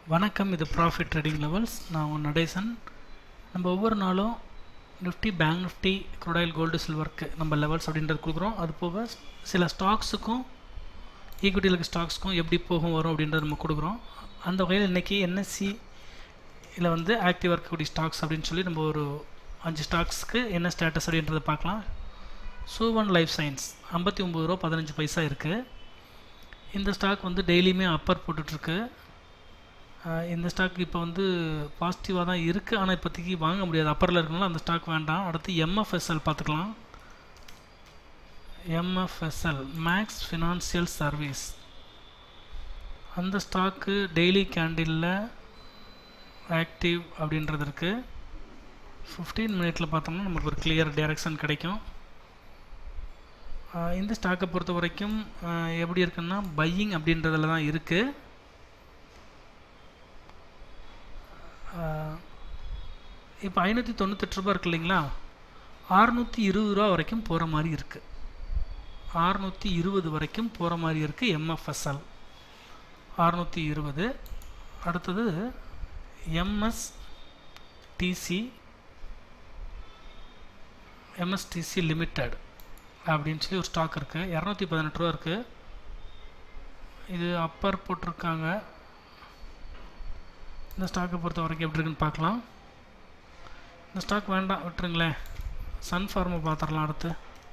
வணக்கம் இது profit trading levels நான் உங்கள் நடேசன் நம்ம ஒவ்வொரு நாளும் Nifty bank Nifty crude oil gold சில்வருக்கு நம்ம லெவல்ஸ் அப்படின்றது கொடுக்குறோம் அது போக சில ஸ்டாக்ஸுக்கும் ஈக்விட்டியில் இருக்க ஸ்டாக்ஸ்க்கும் எப்படி போகும் வரும் அப்படின்றத நம்ம கொடுக்குறோம் அந்த வகையில் இன்றைக்கி என்எஸ்சி இதில் வந்து ஆக்டிவாக இருக்கக்கூடிய ஸ்டாக்ஸ் அப்படின்னு சொல்லி நம்ம ஒரு அஞ்சு ஸ்டாக்ஸ்க்கு என்ன ஸ்டேட்டஸ் அப்படின்றத பார்க்கலாம் சூவன் லைஃப் சயின்ஸ் ஐம்பத்தி ஒம்பது ரூபா பதினஞ்சு பைசா இருக்குது இந்த ஸ்டாக் வந்து டெய்லியுமே அப்பர் போட்டுட்ருக்கு இந்த ஸ்டாக் இப்போ வந்து பாசிட்டிவாக தான் இருக்குது ஆனால் இப்போதைக்கு வாங்க முடியாது அப்பரில் இருக்கனால அந்த ஸ்டாக் வேண்டாம் அடுத்து எம்எஃப்எஸ்எல் பார்த்துக்கலாம் எம்எஃப்எஸ்எல் மேக்ஸ் ஃபினான்சியல் சர்வீஸ் அந்த ஸ்டாக்கு டெய்லி கேண்டிலில் ஆக்டிவ் அப்படின்றது இருக்குது ஃபிஃப்டீன் மினிட்ல பார்த்தோம்னா நமக்கு ஒரு கிளியர் டைரக்ஷன் கிடைக்கும் இந்த ஸ்டாக்கை பொறுத்த வரைக்கும் எப்படி இருக்குன்னா பையிங் அப்படின்றதுல தான் இருக்குது இப்போ ஐநூற்றி தொண்ணூத்தெட்டு ரூபா இருக்கு இல்லைங்களா அறுநூற்றி இருபது ரூபா வரைக்கும் போகிற மாதிரி இருக்குது அறுநூற்றி இருபது வரைக்கும் போகிற மாதிரி இருக்குது எம்எஃப்எஸ்எல் அறுநூற்றி இருபது அடுத்தது எம்எஸ்டிசி எம்எஸ்டிசி லிமிட்டட் அப்படின்னு சொல்லி ஒரு ஸ்டாக் இருக்குது இரநூத்தி பதினெட்டு ரூபா இருக்குது இது அப்பர் போட்டிருக்காங்க இந்த ஸ்டாக்கை பொறுத்த வரைக்கும் எப்படி இருக்குன்னு பார்க்கலாம் இந்த ஸ்டாக் வேண்டாம் விட்டுருங்களேன் சன் ஃபார்மை பார்த்துடலாம் அடுத்து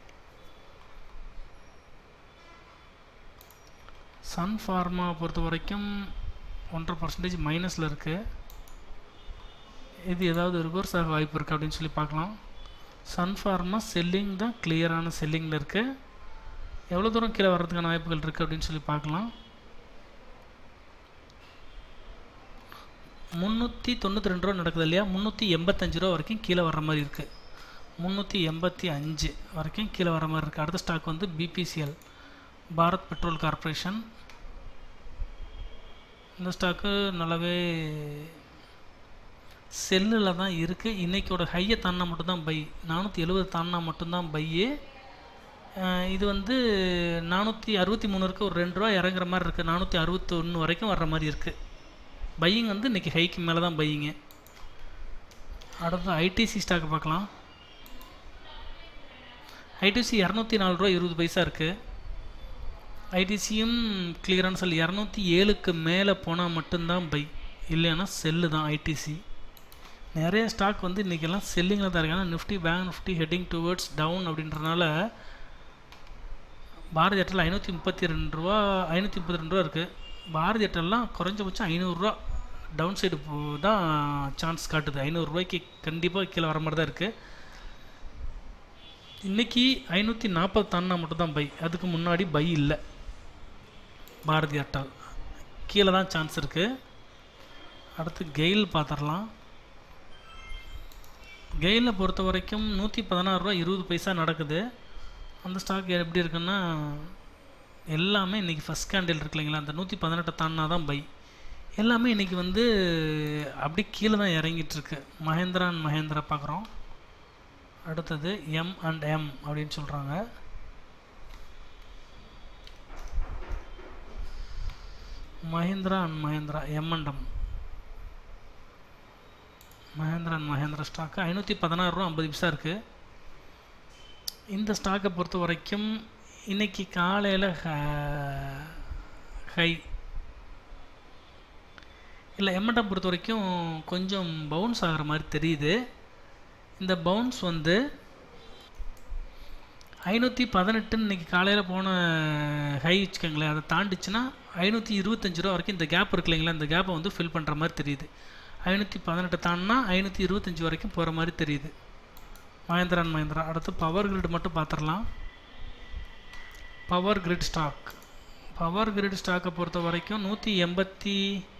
சன் ஃபார்மா பொறுத்த வரைக்கும் ஒன்றரை பர்சன்டேஜ் மைனஸில் இருக்குது இது ஏதாவது ரிவர்ஸ் ஆக வாய்ப்பு இருக்குது அப்படின்னு சொல்லி பார்க்கலாம் சன் ஃபார்மா செல்லிங் தான் கிளியரான செல்லிங்கில் இருக்குது எவ்வளோ தூரம் கீழே வர்றதுக்கான வாய்ப்புகள் இருக்குது அப்படின்னு சொல்லி பார்க்கலாம் முந்நூற்றி தொண்ணூற்றி ரெண்டு ரூபா நடக்குது இல்லையா முந்நூற்றி எண்பத்தஞ்சு ரூபா வரைக்கும் கீழே வர்ற மாதிரி இருக்குது முந்நூற்றி எண்பத்தி அஞ்சு வரைக்கும் கீழே வர மாதிரி இருக்குது அடுத்த ஸ்டாக் வந்து பிபிசிஎல் பாரத் பெட்ரோல் கார்பரேஷன் இந்த ஸ்டாக்கு நல்லாவே செல்லில் தான் இருக்குது இன்றைக்கோட ஹையை தாண்டினா மட்டும்தான் பை நானூற்றி எழுபது தாண்டினா மட்டும்தான் பையு இது வந்து நானூற்றி அறுபத்தி மூணு இருக்குது ஒரு ரெண்டு ரூபா இறங்குற மாதிரி இருக்குது நானூற்றி அறுபத்தி ஒன்று வரைக்கும் வர்ற மாதிரி இருக்குது பையிங் வந்து இன்றைக்கி ஹைக்கு மேலே தான் பையிங்க அடுத்து ஐடிசி ஸ்டாக் பார்க்கலாம் ஐடிசி இரநூத்தி நாலு ரூபா இருபது பைசா இருக்குது ஐடிசியும் கிளியரான செல் இரநூத்தி ஏழுக்கு மேலே போனால் மட்டும்தான் பை இல்லைன்னா செல்லு தான் ஐடிசி நிறைய ஸ்டாக் வந்து இன்றைக்கெல்லாம் செல்லிங்கில் தான் இருக்கு Nifty bank Nifty heading towards down அப்படின்றனால பாரதி ஏர்டெல் ஐநூற்றி முப்பத்தி ரெண்டு ரூபா ஐநூற்றி முப்பத்தி ரெண்டு ரூபா இருக்குது பாரதி ஏர்டெல்லாம் குறைஞ்சபட்சம் ஐநூறுரூவா டவுன் சைடு தான் சான்ஸ் காட்டுது ஐநூறுரூவாய்க்கு கண்டிப்பாக கீழே வர மாதிரி தான் இருக்குது இன்றைக்கி ஐநூற்றி நாற்பது தாண்டினா மட்டும்தான் பை அதுக்கு முன்னாடி பை இல்லை பாரதி ஏர்டெல் கீழே தான் சான்ஸ் இருக்குது அடுத்து கெயில் பார்த்துடலாம் கெயிலில் பொறுத்த வரைக்கும் நூற்றி பதினாறுரூவா இருபது பைசா நடக்குது அந்த ஸ்டாக் எப்படி இருக்குன்னா எல்லாமே இன்றைக்கி ஃபஸ்ட் கேண்டில் இருக்கு இல்லைங்களா அந்த நூற்றி பதினெட்டை தாண்டினா தான் பை எல்லாமே இன்றைக்கி வந்து அப்படி கீழே தான் இறங்கிட்டுருக்கு மஹேந்திரா அண்ட் மஹேந்திரா பார்க்குறோம் அடுத்தது எம் அண்ட் எம் அப்படின்னு சொல்கிறாங்க Mahindra and Mahindra M and M Mahindra and Mahindra ஸ்டாக்கு ஐநூற்றி பதினாறு ரூபா ஐம்பது பைசா இருக்குது இந்த ஸ்டாக்கை பொறுத்த வரைக்கும் இன்றைக்கி காலையில் ஹை இல்லை எம்எட்டை பொறுத்த வரைக்கும் கொஞ்சம் பவுன்ஸ் ஆகிற மாதிரி தெரியுது இந்த பவுன்ஸ் வந்து ஐநூற்றி பதினெட்டுன்னு இன்றைக்கி காலையில் போன ஹை வச்சுக்கோங்களேன் அதை தாண்டிச்சுன்னா ஐநூற்றி இருபத்தஞ்சி ரூபா வரைக்கும் இந்த கேப் இருக்கு இல்லைங்களா இந்த கேப்பை வந்து ஃபில் பண்ணுற மாதிரி தெரியுது ஐநூற்றி பதினெட்டு தாண்டினா ஐநூற்றி இருபத்தஞ்சி வரைக்கும் போகிற மாதிரி தெரியுது மஹேந்திரா அண்ட் மஹேந்திரா அடுத்து பவர் கிரிட் மட்டும் பார்த்துடலாம் power grid stock power grid ஸ்டாக்கை பொறுத்த வரைக்கும் நூற்றி எண்பத்தி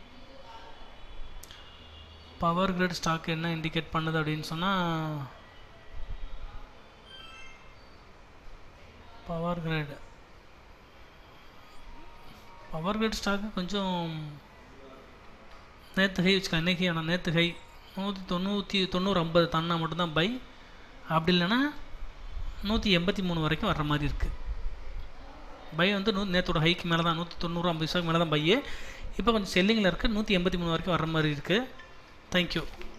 பவர் கிரிட் ஸ்டாக் என்ன இண்டிகேட் பண்ணுது அப்படின்னு சொன்னால் பவர் கிரிட் பவர் கிரிட் ஸ்டாக்கு கொஞ்சம் நேற்று ஹை வச்சுக்கலாம் இன்றைக்கி ஆனால் நேற்று ஹை நூற்றி தொண்ணூற்றி தொண்ணூறு ஐம்பது தன்னா மட்டும்தான் பை அப்படி இல்லைன்னா நூற்றி எண்பத்தி மூணு வரைக்கும் வர்ற மாதிரி இருக்குது பை வந்து நூ நேற்றோட ஹைக்கு மேலே தான் நூற்றி தொண்ணூறு ஐம்பது பைசாக்கு மேலே தான் பையே இப்போ கொஞ்சம் செல்லிங்கில் இருக்குது நூற்றி எண்பத்தி மூணு வரைக்கும் வர மாதிரி இருக்குது தேங்க்யூ